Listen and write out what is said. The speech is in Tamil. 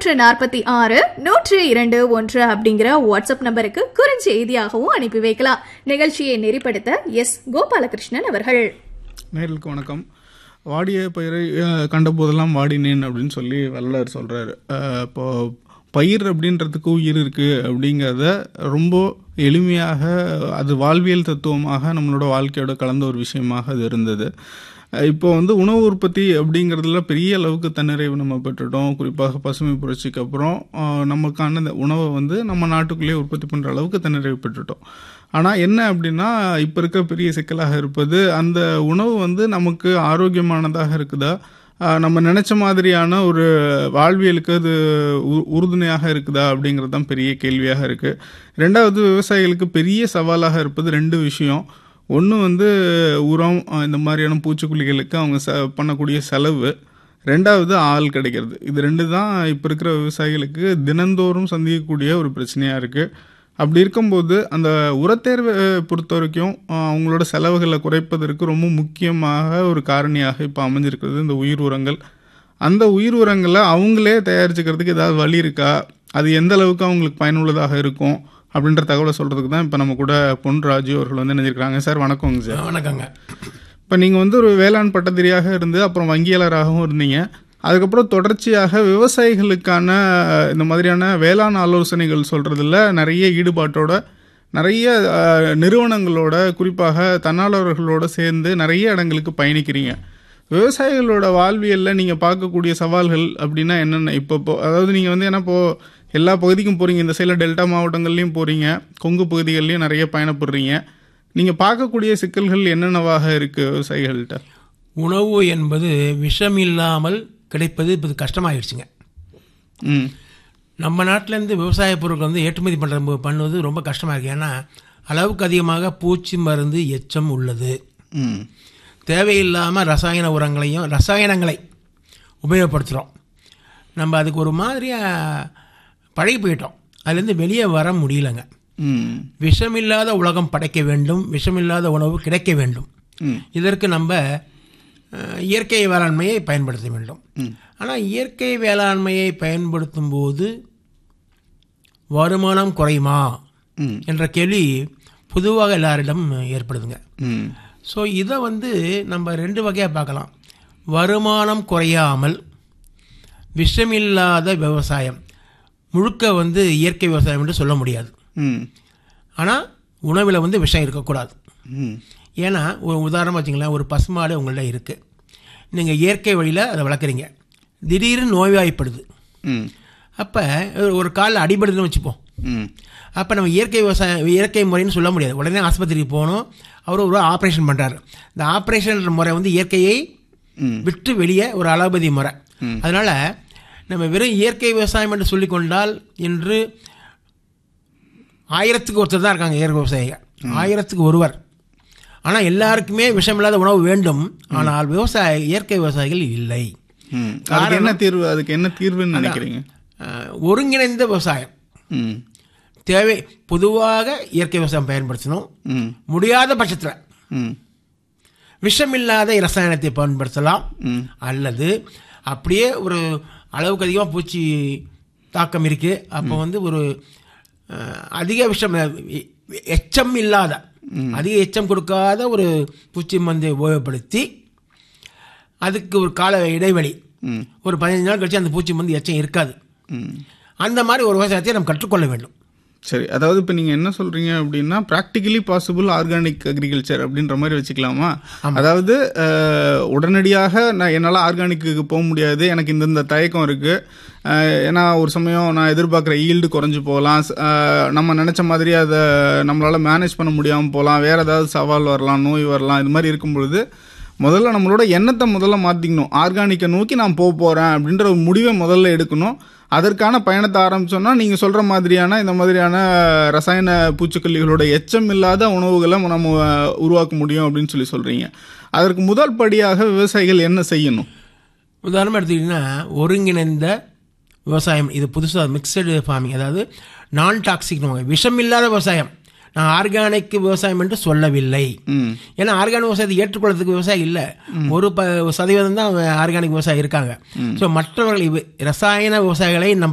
இருநூற்று நாற்பத்தி ஆறு நூற்று இரண்டு ஒன்று அப்படிங்கிற வாட்ஸ்அப் நம்பருக்கு குறுஞ்செய்தியாகவும் அனுப்பி வைக்கலாம் நிகழ்ச்சியை நெறிப்படுத்த எஸ் கோபாலகிருஷ்ணன் அவர்கள் நேர்களுக்கு வணக்கம் வாடிய பயிரை அஹ், கண்ட போதெல்லாம் வாடினேன் அப்படின்னு சொல்லி வள்ளலார் சொல்றாரு அஹ், இப்போ பயிர் அப்படின்றதுக்கு உயிர் இருக்கு அப்படிங்கிறத ரொம்ப எளிமையாக அது வாழ்வியல் தத்துவமாக நம்மளோட வாழ்க்கையோட கலந்த ஒரு விஷயமாக அது இருந்தது அஹ், இப்போ வந்து உணவு உற்பத்தி அப்படிங்கிறதுல பெரிய அளவுக்கு தன்னிறைவு நம்ம பெற்றுட்டோம் குறிப்பாக பசுமை புரட்சிக்கு அப்புறம் அஹ், நமக்கான இந்த உணவை வந்து நம்ம நாட்டுக்குள்ளேயே உற்பத்தி பண்ணுற அளவுக்கு தன்னிறைவு பெற்றுட்டோம் ஆனால் என்ன அப்படின்னா இப்போ இருக்க பெரிய சிக்கலாக இருப்பது அந்த உணவு வந்து நமக்கு ஆரோக்கியமானதாக இருக்குதா ஆஹ் நம்ம நினச்ச மாதிரியான ஒரு வாழ்வியலுக்கு அது உ- உறுதுணையாக இருக்குதா அப்படிங்கிறது தான் பெரிய கேள்வியாக இருக்குது ரெண்டாவது விவசாயிகளுக்கு பெரிய சவாலாக இருப்பது ரெண்டு விஷயம் ஒன்று வந்து உரம் ஆஹ் இந்த மாதிரியான பூச்சிக்கொல்லிகளுக்கு அவங்க ச பண்ணக்கூடிய செலவு ரெண்டாவது ஆள் கிடைக்கிறது இது ரெண்டு தான் இப்போ இருக்கிற விவசாயிகளுக்கு தினந்தோறும் சந்திக்கக்கூடிய ஒரு பிரச்சனையாக இருக்குது அப்படி இருக்கும்போது அந்த உரத்தேர்வை பொறுத்த வரைக்கும் ஆஹ், அவங்களோட செலவுகளை குறைப்பதற்கு ரொம்ப முக்கியமாக ஒரு காரணியாக இப்போ அமைஞ்சிருக்கிறது இந்த உயிர் உரங்கள் அந்த உயிர் உரங்களை அவங்களே தயாரிச்சுக்கிறதுக்கு ஏதாவது வழி இருக்கா அது எந்த அளவுக்கு அவங்களுக்கு பயனுள்ளதாக இருக்கும் அப்படின்ற தகவலை சொல்கிறதுக்கு தான் இப்போ நம்ம கூட பொன் ராஜு அவர்கள் வந்து நினைச்சிருக்காங்க சார் வணக்கங்க சார் வணக்கங்க இப்போ நீங்கள் வந்து ஒரு வேளாண் பட்டதாரியாக இருந்து அப்புறம் வங்கியாளராகவும் இருந்தீங்க அதுக்கப்புறம் தொடர்ச்சியாக விவசாயிகளுக்கான அஹ், இந்த மாதிரியான வேளாண் ஆலோசனைகள் சொல்கிறதுல நிறைய ஈடுபாட்டோட நிறைய அஹ், நிறுவனங்களோட குறிப்பாக தன்னார்வலர்களோட சேர்ந்து நிறைய இடங்களுக்கு பயணிக்கிறீங்க விவசாயிகளோட வாழ்வியலில் நீங்கள் பார்க்கக்கூடிய சவால்கள் அப்படின்னா என்னென்ன இப்போ இப்போ அதாவது நீங்கள் வந்து ஏன்னா இப்போ எல்லா பகுதிக்கும் போகிறீங்க இந்த சைடில் டெல்டா மாவட்டங்கள்லையும் போகிறீங்க கொங்கு பகுதிகள்லையும் நிறைய பயணப்படுறீங்க நீங்கள் பார்க்கக்கூடிய சிக்கல்கள் என்னென்னவாக இருக்குது விவசாயிகள்கிட்ட உணவு என்பது விஷம் இல்லாமல் கிடைப்பது இப்போ கஷ்டமாயிடுச்சுங்க ம் நம்ம நாட்டிலேருந்து விவசாய பொருட்கள் வந்து ஏற்றுமதி பண்ணுற பண்ணுவது ரொம்ப கஷ்டமாக இருக்குது ஏன்னா அளவுக்கு அதிகமாக பூச்சி மருந்து எச்சம் உள்ளது ம் தேவையில்லாமல் ரசாயன உரங்களையும் ரசாயனங்களை உபயோகப்படுத்துகிறோம் நம்ம அதுக்கு ஒரு மாதிரியாக பழகி போயிட்டோம் அதுலேருந்து வெளியே வர முடியலங்க ம் விஷமில்லாத உலகம் படைக்க வேண்டும் விஷமில்லாத உணவு கிடைக்க வேண்டும் ம் இதற்கு நம்ம அஹ், இயற்கை வேளாண்மையை பயன்படுத்த வேண்டும் ஆனால் இயற்கை வேளாண்மையை பயன்படுத்தும் போது வருமானம் குறையுமா ம் என்ற கேள்வி பொதுவாக எல்லாரிடம் ஏற்படுதுங்க ம் ஸோ இதை வந்து நம்ம ரெண்டு வகையாக பார்க்கலாம் வருமானம் குறையாமல் விஷமில்லாத விவசாயம் முழுக்க வந்து இயற்கை விவசாயம் என்று சொல்ல முடியாது ம் ஆனால் உணவில் வந்து விஷம் இருக்கக்கூடாது ம் ஏன்னா ஒரு உதாரணமாக வச்சுங்களேன் ஒரு பசுமாடு உங்கள்ட்ட இருக்குது நீங்கள் இயற்கை வழியில் அதை வளர்க்குறீங்க திடீர்னு நோய்வாய்ப்படுது ம் அப்போ ஒரு காலில் அடிபடுதுன்னு வச்சுப்போம் ம் அப்போ நம்ம இயற்கை விவசாயம் இயற்கை முறைன்னு சொல்ல முடியாது உடனே ஆஸ்பத்திரிக்கு போகணும் அவர் ஒரு ஆப்ரேஷன் பண்ணுறாரு இந்த ஆப்ரேஷன் முறை வந்து இயற்கையை ம் விட்டு வெளியே ஒரு அலோபதி முறை அதனால் நம்ம வெறும் இயற்கை விவசாயம் என்று சொல்லிக்கொண்டால் இன்று ஆயிரத்துக்கு ஒருத்தர் தான் இருக்காங்க இயற்கை விவசாயிகள் ஆயிரத்துக்கு ஒருவர் ஆனால் எல்லாருக்குமே விஷமில்லாத உணவு வேண்டும் ஆனால் விவசாய இயற்கை விவசாயிகள் இல்லை ம் அதுக்கு என்ன தீர்வு அதுக்கு என்ன தீர்வுன்னு நினைக்கிறீங்க அஹ், ஒருங்கிணைந்த விவசாயம் ம் தேவை பொதுவாக இயற்கை விவசாயம் பயன்படுத்தணும் ம் முடியாத பட்சத்தில் ம் விஷமில்லாத ரசாயனத்தை பயன்படுத்தலாம் ம் அல்லது அப்படியே ஒரு அளவுக்கு அதிகமாக பூச்சி தாக்கம் இருக்குது அப்போ வந்து ஒரு அஹ், அதிக விஷம் எ- எச்சம் இல்லாத அதிக எச்சம் கொடுக்காத ஒரு பூச்சி மருந்தை உபயோகப்படுத்தி அதுக்கு ஒரு கால இடைவெளி ம் ஒரு பதினஞ்சு நாள் கழிச்சு அந்த பூச்சி மருந்து எச்சம் இருக்காது ம் அந்த மாதிரி ஒரு விவசாயத்தை நம்ம கற்றுக்கொள்ள வேண்டும் சரி அதாவது இப்போ நீங்கள் என்ன சொல்கிறீங்க அப்படின்னா ப்ராக்டிக்கலி பாசிபிள் ஆர்கானிக் அக்ரிகல்ச்சர் அப்படின்ற மாதிரி வச்சுக்கலாமா அதாவது அஹ், உடனடியாக நான் என்னால் ஆர்கானிக்கு போக முடியாது எனக்கு இந்த இந்த தயக்கம் இருக்குது ஏன்னா ஒரு சமயம் நான் எதிர்பார்க்குற ஈல்டு குறைஞ்சு போகலாம் ஸ்- அஹ், நம்ம நினச்ச மாதிரி அதை நம்மளால் மேனேஜ் பண்ண முடியாமல் போகலாம் வேறு ஏதாவது சவால் வரலாம் நோய் வரலாம் இது மாதிரி இருக்கும் பொழுது முதல்ல நம்மளோட எண்ணத்தை முதல்ல மாற்றிக்கணும் ஆர்கானிக்கை நோக்கி நான் போக போகிறேன் அப்படின்ற ஒரு முடிவை முதல்ல எடுக்கணும் அதற்கான பயணத்தை ஆரம்பிச்சோம்னா நீங்கள் சொல்கிற மாதிரியான இந்த மாதிரியான ரசாயன பூச்சிக்கொல்லிகளோட எச்சம் இல்லாத உணவுகளை நம்ம அஹ், உருவாக்க முடியும் அப்படின்னு சொல்லி சொல்கிறீங்க அதற்கு முதல் படியாக விவசாயிகள் என்ன செய்யணும் உதாரணமாக எடுத்துக்கிட்டிங்கன்னா ஒருங்கிணைந்த விவசாயம் இது புதுசாக மிக்சடு ஃபார்மிங் அதாவது நான் டாக்ஸிக் விஷம் இல்லாத விவசாயம் நான் ஆர்கானிக் விவசாயம் என்று சொல்லவில்லை ம் ஏன்னா ஆர்கானிக் விவசாயத்தை ஏற்றுக்கொள்றதுக்கு விவசாயம் இல்லை ஒரு ப சதவீதம் தான் ஆர்கானிக் விவசாயம் இருக்காங்க ஸோ மற்றவர்கள் இவ- ரசாயன விவசாயிகளை நம்